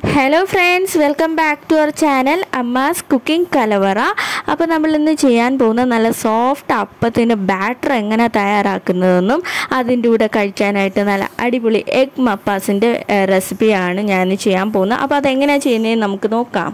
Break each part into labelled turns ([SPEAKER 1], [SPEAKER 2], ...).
[SPEAKER 1] hello friends welcome back to our channel Amma's cooking കലവറ അപ്പോൾ നമ്മൾ ഇന്ന് ചെയ്യാൻ പോകുന്ന നല്ല സോഫ്റ്റ് അപ്പത്തിൻ്റെ ബാറ്റർ എങ്ങനെ തയ്യാറാക്കുന്നതെന്നും അതിൻ്റെ കൂടെ കഴിക്കാനായിട്ട് നല്ല അടിപൊളി എഗ് മപ്പാസിൻ്റെ റെസിപ്പിയാണ് ഞാൻ ചെയ്യാൻ പോകുന്നത് അപ്പോൾ അതെങ്ങനെയാണ് ചെയ്യുന്നതെന്ന് നമുക്ക് നോക്കാം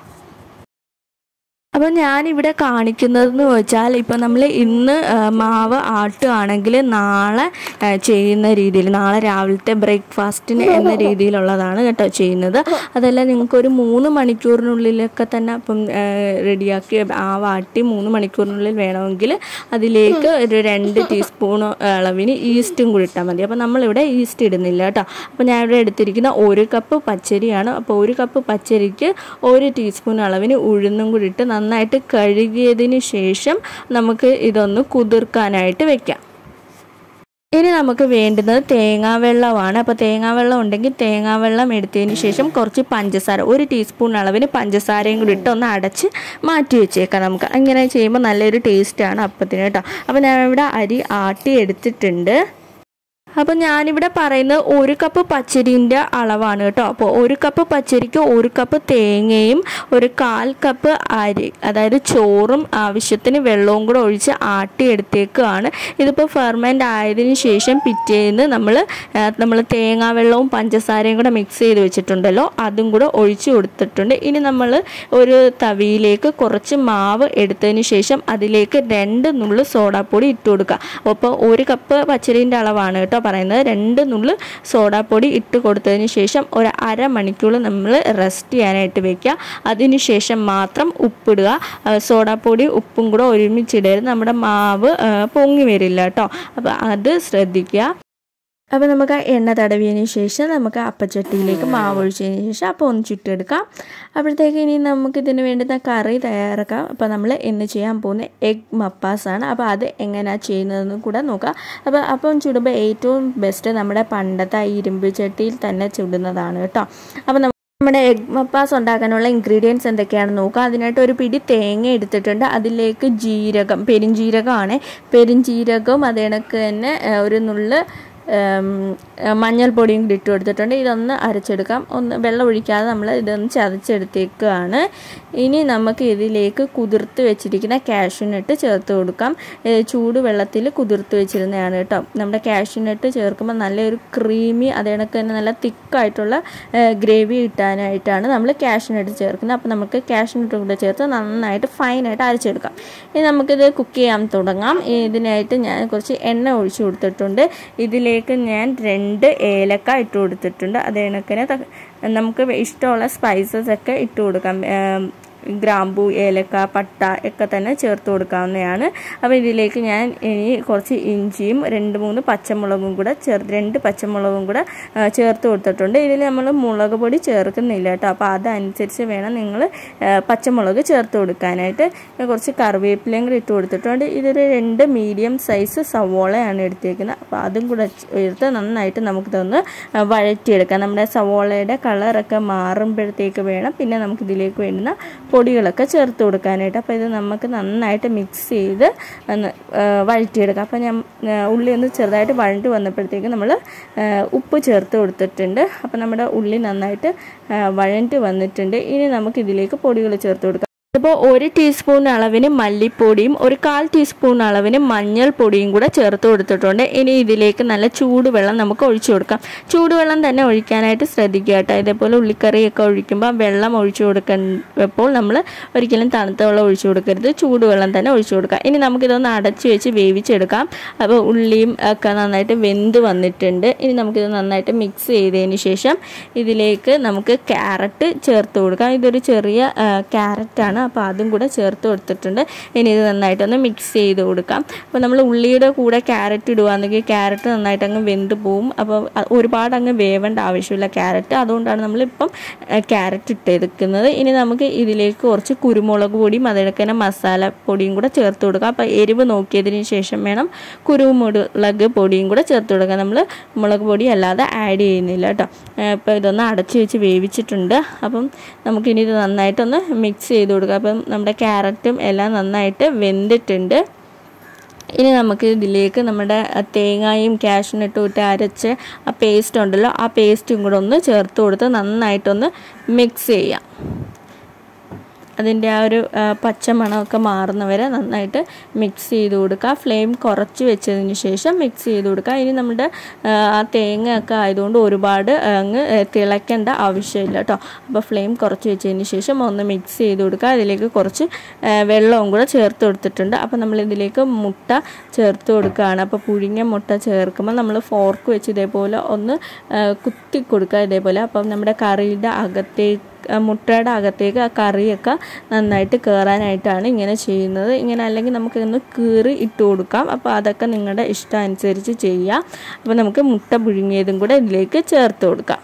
[SPEAKER 1] അപ്പോൾ ഞാനിവിടെ കാണിക്കുന്നതെന്ന് വെച്ചാൽ ഇപ്പോൾ നമ്മൾ ഇന്ന് ആ, മാവ് ആട്ടുകയാണെങ്കിൽ നാളെ ആ, ചെയ്യുന്ന രീതിയിൽ നാളെ രാവിലത്തെ ബ്രേക്ക്ഫാസ്റ്റിന് എന്ന രീതിയിലുള്ളതാണ് കേട്ടോ ചെയ്യുന്നത് അതല്ല നിങ്ങൾക്ക് ഒരു മൂന്ന് മണിക്കൂറിനുള്ളിലൊക്കെ തന്നെ അപ്പം റെഡിയാക്കി ആ വാട്ടി മൂന്ന് മണിക്കൂറിനുള്ളിൽ വേണമെങ്കിൽ അതിലേക്ക് ഒരു രണ്ട് ടീസ്പൂൺ അളവിന് ഈസ്റ്റും കൂടി ഇട്ടാൽ മതി അപ്പോൾ നമ്മളിവിടെ ഈസ്റ്റ് ഇടുന്നില്ല കേട്ടോ അപ്പോൾ ഞാൻ ഇവിടെ എടുത്തിരിക്കുന്ന ഒരു കപ്പ് പച്ചരിയാണ് അപ്പോൾ ഒരു കപ്പ് പച്ചരിക്ക് ഒരു ടീസ്പൂൺ അളവിന് ഉഴുന്നും കൂടി ഇട്ട് നന്നായിട്ട് കഴുകിയതിന് ശേഷം നമുക്ക് ഇതൊന്ന് കുതിർക്കാനായിട്ട് വെക്കാം ഇനി നമുക്ക് വേണ്ടുന്നത് തേങ്ങാവെള്ളമാണ് അപ്പോൾ തേങ്ങാവെള്ളം ഉണ്ടെങ്കിൽ തേങ്ങാവെള്ളം എടുത്തതിന് ശേഷം കുറച്ച് പഞ്ചസാര ഒരു ടീസ്പൂൺ അളവിന് പഞ്ചസാരയും കൂടി ഇട്ട് ഒന്ന് അടച്ച് മാറ്റി വെച്ചേക്കാം നമുക്ക് അങ്ങനെ ചെയ്യുമ്പോൾ നല്ലൊരു ടേസ്റ്റാണ് അപ്പത്തിന് കേട്ടോ അപ്പോൾ ഞാൻ ഇവിടെ അരി ആട്ടി എടുത്തിട്ടുണ്ട് അപ്പോൾ ഞാനിവിടെ പറയുന്നത് ഒരു കപ്പ് പച്ചരിൻ്റെ അളവാണ് കേട്ടോ അപ്പോൾ ഒരു കപ്പ് പച്ചരിക്ക് ഒരു കപ്പ് തേങ്ങയും ഒരു കാൽ കപ്പ് അരി അതായത് ചോറും ആവശ്യത്തിന് വെള്ളവും കൂടെ ഒഴിച്ച് ആട്ടിയെടുത്തേക്കാണ് ഇതിപ്പോൾ ഫെർമെൻ്റ് ആയതിനു ശേഷം പിറ്റേന്ന് നമ്മൾ നമ്മൾ തേങ്ങാ വെള്ളവും പഞ്ചസാരയും കൂടെ മിക്സ് ചെയ്ത് വെച്ചിട്ടുണ്ടല്ലോ അതും കൂടെ ഒഴിച്ച് കൊടുത്തിട്ടുണ്ട് ഇനി നമ്മൾ ഒരു തവിയിലേക്ക് കുറച്ച് മാവ് എടുത്തതിന് ശേഷം അതിലേക്ക് രണ്ട് നുള്ളു സോഡാപ്പൊടി ഇട്ട് കൊടുക്കുക അപ്പോൾ ഒരു കപ്പ് പച്ചരീൻ്റെ അളവാണ് കേട്ടോ പറയുന്നത് രണ്ട് നുള്ളു സോഡാപ്പൊടി ഇട്ട് കൊടുത്തതിന് ശേഷം ഒരു അരമണിക്കൂർ നമ്മൾ റെസ്റ്റ് ചെയ്യാനായിട്ട് വെക്കുക അതിന് ശേഷം മാത്രം ഉപ്പിടുക ആ, സോഡാപ്പൊടി ഉപ്പും കൂടെ ഒരുമിച്ചിടരുത് നമ്മുടെ മാവ് ആ, പൊങ്ങി വരില്ല കേട്ടോ അപ്പോൾ അത് ശ്രദ്ധിക്കുക അപ്പോൾ നമുക്ക് ആ എണ്ണ തടവിയതിന് ശേഷം നമുക്ക് അപ്പച്ചട്ടിയിലേക്ക് മാവ് ഒഴിച്ചതിന് ശേഷം അപ്പോൾ ഒന്ന് ചുട്ടെടുക്കാം അപ്പോഴത്തേക്ക് ഇനി നമുക്ക് ഇതിന് വേണ്ടുന്ന കറി തയ്യാറാക്കാം അപ്പോൾ നമ്മൾ ഇന്ന് ചെയ്യാൻ പോകുന്ന എഗ് മപ്പാസാണ് അപ്പോൾ അത് എങ്ങനെയാണ് ചെയ്യുന്നതെന്ന് കൂടെ നോക്കാം അപ്പോൾ അപ്പം ചുടുമ്പോൾ ഏറ്റവും ബെസ്റ്റ് നമ്മുടെ പണ്ടത്തെ ആ ഇരുമ്പ് ചട്ടിയിൽ തന്നെ ചുടുന്നതാണ് കേട്ടോ അപ്പോൾ നമ്മ- നമ്മുടെ എഗ് മപ്പാസ് ഉണ്ടാക്കാനുള്ള ഇൻഗ്രീഡിയൻസ് എന്തൊക്കെയാണെന്ന് നോക്കാം അതിനായിട്ട് ഒരു പിടി തേങ്ങ എടുത്തിട്ടുണ്ട് അതിലേക്ക് ജീരകം പെരിഞ്ജീരകമാണ് പെരിഞ്ജീരകവും അത് കണക്ക് തന്നെ ആ, ഒരു നുള്ള് ഉം, മഞ്ഞൾപ്പൊടിയും കൂടി ഇട്ട് കൊടുത്തിട്ടുണ്ട് ഇതൊന്ന് അരച്ചെടുക്കാം ഒന്ന് വെള്ളം ഒഴിക്കാതെ നമ്മൾ ഇതൊന്ന് ചതച്ചെടുത്തേക്കാണ് ഇനി നമുക്ക് ഇതിലേക്ക് കുതിർത്ത് വെച്ചിരിക്കുന്ന കാഷ്യൂനട്ട് ചേർത്ത് കൊടുക്കാം ഏ, ചൂട് വെള്ളത്തിൽ കുതിർത്ത് വെച്ചിരുന്നതാണ് കേട്ടോ നമ്മുടെ കാഷ്യൂനട്ട് ചേർക്കുമ്പോൾ നല്ലൊരു ക്രീമി അതേ കണക്ക് തന്നെ നല്ല തിക്കായിട്ടുള്ള ഗ്രേവി കിട്ടാനായിട്ടാണ് നമ്മൾ കാഷ്യൂനട്ട് ചേർക്കുന്നത് അപ്പോൾ നമുക്ക് കാഷ്യൂനട്ട് കൂടെ ചേർത്ത് നന്നായിട്ട് ഫൈനായിട്ട് അരച്ചെടുക്കാം ഇനി നമുക്കിത് കുക്ക് ചെയ്യാൻ തുടങ്ങാം ഇതിനായിട്ട് ഞാൻ കുറച്ച് എണ്ണ ഒഴിച്ചു കൊടുത്തിട്ടുണ്ട് ഇതിലേക്ക് ഞാൻ രണ്ട് ഏലക്ക ഇട്ട് കൊടുത്തിട്ടുണ്ട് അത് കണക്കിന് ത- നമുക്ക് ഇഷ്ടമുള്ള സ്പൈസസ് ഒക്കെ ഇട്ട് കൊടുക്കാം ഏം, ഗ്രാമ്പു ഏലക്ക പട്ട ഒക്കെ തന്നെ ചേർത്ത് കൊടുക്കാവുന്നതാണ് അപ്പോൾ ഇതിലേക്ക് ഞാൻ ഇനി കുറച്ച് ഇഞ്ചിയും രണ്ട് മൂന്ന് പച്ചമുളകും കൂടെ ചേർത്ത് രണ്ട് പച്ചമുളകും കൂടെ ആ, ചേർത്ത് കൊടുത്തിട്ടുണ്ട് ഇതിൽ നമ്മൾ മുളക് പൊടി ചേർക്കുന്നില്ല കേട്ടോ അപ്പോൾ അതനുസരിച്ച് വേണം നിങ്ങൾ പച്ചമുളക് ചേർത്ത് കൊടുക്കാനായിട്ട് പിന്നെ കുറച്ച് കറിവേപ്പിലയും കൂടി ഇട്ട് കൊടുത്തിട്ടുണ്ട് ഇതൊരു രണ്ട് മീഡിയം സൈസ് സവോളയാണ് എടുത്തേക്കുന്നത് അപ്പോൾ അതും കൂടെ ചേർത്ത് നന്നായിട്ട് നമുക്കിതൊന്ന് ആ, വഴറ്റിയെടുക്കാം നമ്മുടെ സവോളയുടെ കളറൊക്കെ മാറുമ്പോഴത്തേക്ക് വേണം പിന്നെ നമുക്കിതിലേക്ക് വേണ്ടുന്ന പൊടികളൊക്കെ ചേർത്ത് കൊടുക്കാനായിട്ട് അപ്പോൾ ഇത് നമുക്ക് നന്നായിട്ട് മിക്സ് ചെയ്ത് ഒന്ന് ആ, വഴറ്റിയെടുക്കാം അപ്പോൾ ഞാൻ ആ, ഉള്ളി ഒന്ന് ചെറുതായിട്ട് വഴണ്ടി വന്നപ്പോഴത്തേക്ക് നമ്മൾ ഉപ്പ് ചേർത്ത് കൊടുത്തിട്ടുണ്ട് അപ്പോൾ നമ്മുടെ ഉള്ളി നന്നായിട്ട് ആ, വഴണ്ടി വന്നിട്ടുണ്ട് ഇനി നമുക്ക് ഇതിലേക്ക് പൊടികൾ ചേർത്ത് കൊടുക്കാം ഇപ്പോൾ ഒരു ടീസ്പൂൺ അളവിന് മല്ലിപ്പൊടിയും ഒരു കാൽ ടീസ്പൂൺ അളവിന് മഞ്ഞൾപ്പൊടിയും കൂടെ ചേർത്ത് കൊടുത്തിട്ടുണ്ട് ഇനി ഇതിലേക്ക് നല്ല ചൂടുവെള്ളം നമുക്ക് ഒഴിച്ചു കൊടുക്കാം ചൂടുവെള്ളം തന്നെ ഒഴിക്കാനായിട്ട് ശ്രദ്ധിക്കുക കേട്ടോ ഇതേപോലെ ഉള്ളിക്കറിയൊക്കെ ഒഴിക്കുമ്പോൾ വെള്ളം ഒഴിച്ചു കൊടുക്കുമ്പോൾ നമ്മൾ ഒരിക്കലും തണുത്ത വെള്ളം ഒഴിച്ചു കൊടുക്കരുത് ചൂടുവെള്ളം തന്നെ ഒഴിച്ചു കൊടുക്കാം ഇനി നമുക്കിതൊന്ന് അടച്ച് വെച്ച് വേവിച്ചെടുക്കാം അപ്പോൾ ഉള്ളിയും ഒക്കെ നന്നായിട്ട് വെന്ത് വന്നിട്ടുണ്ട് ഇനി നമുക്കിത് നന്നായിട്ട് മിക്സ് ചെയ്തതിന് ശേഷം ഇതിലേക്ക് നമുക്ക് ക്യാരറ്റ് ചേർത്ത് കൊടുക്കാം ഇതൊരു ചെറിയ ക്യാരറ്റാണ് അപ്പോൾ അതും കൂടെ ചേർത്ത് കൊടുത്തിട്ടുണ്ട് ഇനി ഇത് നന്നായിട്ടൊന്ന് മിക്സ് ചെയ്ത് കൊടുക്കാം അപ്പോൾ നമ്മൾ ഉള്ളിയുടെ കൂടെ ക്യാരറ്റ് ഇടുകയാണെങ്കിൽ ക്യാരറ്റ് നന്നായിട്ട് അങ്ങ് വെന്ത് പോവും അപ്പോൾ അ- ഒരുപാട് അങ്ങ് വേവേണ്ട ആവശ്യമില്ല ക്യാരറ്റ് അതുകൊണ്ടാണ് നമ്മളിപ്പം ക്യാരറ്റ് ഇട്ടെടുക്കുന്നത് ഇനി നമുക്ക് ഇതിലേക്ക് കുറച്ച് കുരുമുളക് പൊടിയും അതിനൊക്കെ തന്നെ മസാല പൊടിയും കൂടെ ചേർത്ത് കൊടുക്കാം അപ്പോൾ എരിവ് നോക്കിയതിന് ശേഷം വേണം കുരുമുളക് പൊടിയും കൂടെ ചേർത്ത് കൊടുക്കാം നമ്മൾ മുളക് പൊടി അല്ലാതെ ആഡ് ചെയ്യുന്നില്ല കേട്ടോ അപ്പോൾ ഇതൊന്ന് അടച്ച് വെച്ച് വേവിച്ചിട്ടുണ്ട് അപ്പം നമുക്കിനി ഇത് നന്നായിട്ടൊന്ന് മിക്സ് ചെയ്ത് കൊടുക്കാം അപ്പം നമ്മുടെ ക്യാരറ്റും എല്ലാം നന്നായിട്ട് വെന്തിട്ടുണ്ട് ഇനി നമുക്ക് ഇതിലേക്ക് നമ്മുടെ തേങ്ങയും കാഷ്നട്ടും ഇട്ട് അരച്ച് ആ പേസ്റ്റ് ഉണ്ടല്ലോ ആ പേസ്റ്റും കൂടെ ഒന്ന് ചേർത്ത് കൊടുത്ത് നന്നായിട്ടൊന്ന് മിക്സ് ചെയ്യാം അതിൻ്റെ ആ ഒരു പച്ച മണമൊക്കെ മാറുന്നവരെ നന്നായിട്ട് മിക്സ് ചെയ്ത് കൊടുക്കുക ഫ്ലെയിം കുറച്ച് വെച്ചതിന് ശേഷം മിക്സ് ചെയ്ത് കൊടുക്കുക ഇനി നമ്മുടെ ആ തേങ്ങയൊക്കെ ആയതുകൊണ്ട് ഒരുപാട് അങ്ങ് തിളയ്ക്കേണ്ട ആവശ്യമില്ല കേട്ടോ അപ്പോൾ ഫ്ലെയിം കുറച്ച് വെച്ചതിന് ശേഷം ഒന്ന് മിക്സ് ചെയ്ത് കൊടുക്കുക അതിലേക്ക് കുറച്ച് വെള്ളവും കൂടെ ചേർത്ത് കൊടുത്തിട്ടുണ്ട് അപ്പോൾ നമ്മൾ ഇതിലേക്ക് മുട്ട ചേർത്ത് കൊടുക്കുകയാണ് അപ്പോൾ പുഴുങ്ങിയ മുട്ട ചേർക്കുമ്പോൾ നമ്മൾ ഫോർക്ക് വെച്ച് ഇതേപോലെ ഒന്ന് കുത്തി കൊടുക്കുക ഇതേപോലെ അപ്പം നമ്മുടെ കറിയുടെ അകത്തേക്ക് മുട്ടയുടെ അകത്തേക്ക് ആ കറിയൊക്കെ നന്നായിട്ട് കയറാനായിട്ടാണ് ഇങ്ങനെ ചെയ്യുന്നത് ഇങ്ങനെ അല്ലെങ്കിൽ നമുക്കൊന്ന് കീറി ഇട്ട് കൊടുക്കാം അപ്പോൾ അതൊക്കെ നിങ്ങളുടെ ഇഷ്ടം അനുസരിച്ച് ചെയ്യാം അപ്പോൾ നമുക്ക് മുട്ട പുഴുങ്ങിയതും കൂടെ ഇതിലേക്ക് ചേർത്ത് കൊടുക്കാം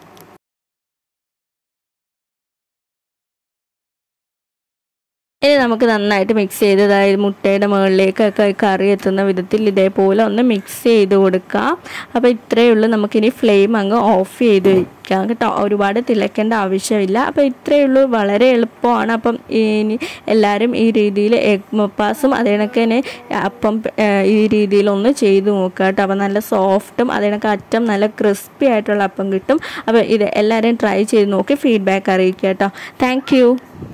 [SPEAKER 1] ഇനി നമുക്ക് നന്നായിട്ട് മിക്സ് ചെയ്ത് അതായത് മുട്ടയുടെ മുകളിലേക്കൊക്കെ കറി എത്തുന്ന വിധത്തിൽ ഇതേപോലെ ഒന്ന് മിക്സ് ചെയ്ത് കൊടുക്കാം അപ്പോൾ ഇത്രയേ ഉള്ളൂ നമുക്കിനി ഫ്ലെയിം അങ്ങ് ഓഫ് ചെയ്ത് വയ്ക്കാം കേട്ടോ ഒരുപാട് തിളയ്ക്കേണ്ട ആവശ്യമില്ല അപ്പോൾ ഇത്രയേ ഉള്ളൂ വളരെ എളുപ്പമാണ് അപ്പം ഇനി എല്ലാവരും ഈ രീതിയിൽ എഗ് മപ്പാസും അതേ കണക്ക് തന്നെ അപ്പം ഈ രീതിയിലൊന്ന് ചെയ്ത് നോക്കുക കേട്ടോ അപ്പോൾ നല്ല സോഫ്റ്റും അതേ കണക്ക് അറ്റം നല്ല ക്രിസ്പി ആയിട്ടുള്ള അപ്പം കിട്ടും അപ്പോൾ ഇത് എല്ലാവരും ട്രൈ ചെയ്ത് നോക്കി ഫീഡ്ബാക്ക് അറിയിക്കുക കേട്ടോ താങ്ക്